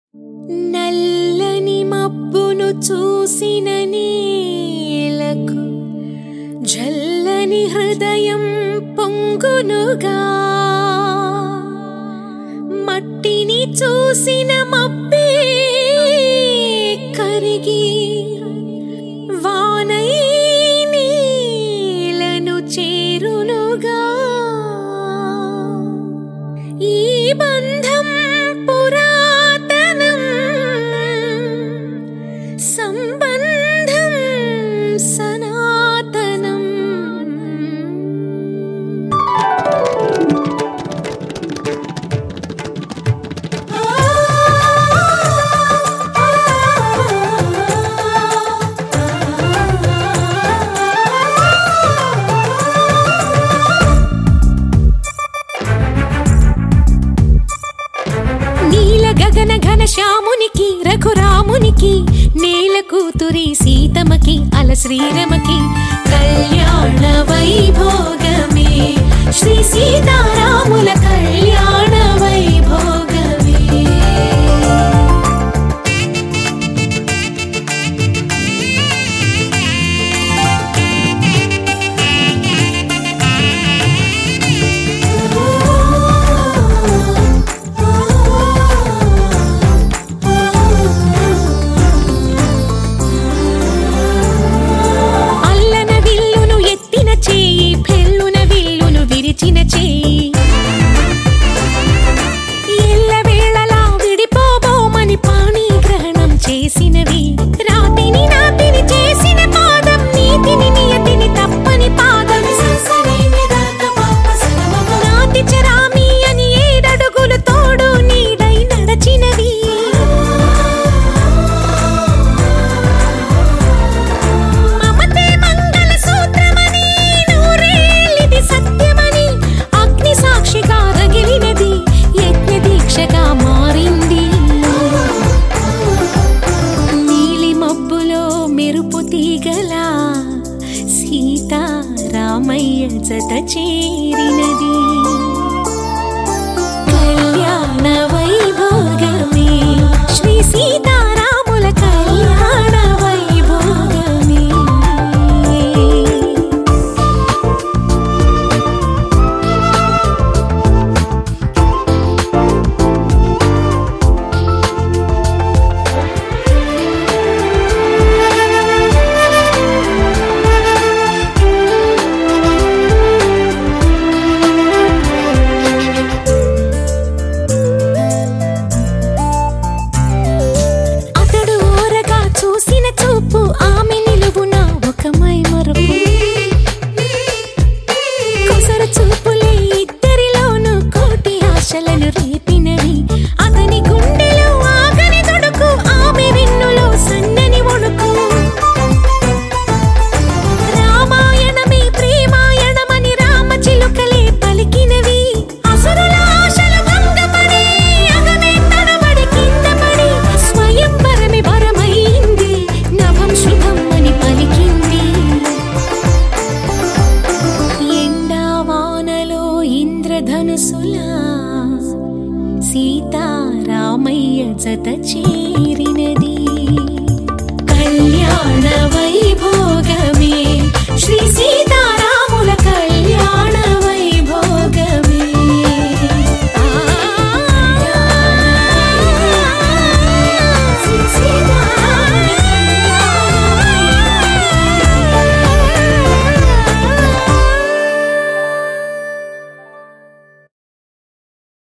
నల్లని మబ్బును చూసిన నేలకు జల్లని హృదయం పొంగునుగా మట్టిని చూసిన మబ్బే కరిగి వానై నీలను చేరునుగా ఈ బంధం పురాతనం సంబంధం సనాతనం నీల గగన ఘన శ్యామునికి రఘురామునికి నేల కూతురి సీతమకి అల శ్రీరమకి కళ్యాణ వైభోగమే శ్రీ సీతారాముల కళ్యాణ వైభోగమే అల్లన విల్లును ఎత్తిన చేయి పెళ్ళున విల్లును విరిచిన చేయి ఎల్లవేళలా విడిపోబోమని పాణి గ్రహణం చేసినవి రాతిని నాతిని చేసిన పాదం నీతిని నియతిని తప్పని పాదం నాతి చరామి అని ఏడడుగులు తోడు నీడై నడచినవి మమతే మంగళ సూత్రమని నూరేళ్ళిది సత్యమని అగ్ని సాక్షిగా రగిలినది యజ్ఞ దీక్షగా మారింది నీలి మబ్బులో మెరుపు తీగల సీతారామయ్య జత చేరినది కళ్యాణ వైభోగమే శ్రీ సీతారాముల కళ్యాణ వైభోగమే అతడు ఓరగా చూసిన చూపు ఆమె నిలువున ఒక మైమరుపు కొసర చూపులే ఇద్దరిలోనూ కోటి ఆశలను రేపినవి అతని గుండెలో ఆగని దుడుకు ఆమె వెన్నులో సన్నని వణుకు రామాయణమే ప్రేమాయణమని రామచిలుకలే పలికినవి అసురుల ఆశలు భంగపడి అగమే తడబడి కింద పడి స్వయంవరమే వరమైంది నభం శుభం అని పలికింది ఎండా వానలో ఇంద్రధనుసులా సీతారామయ్య జత చేరినది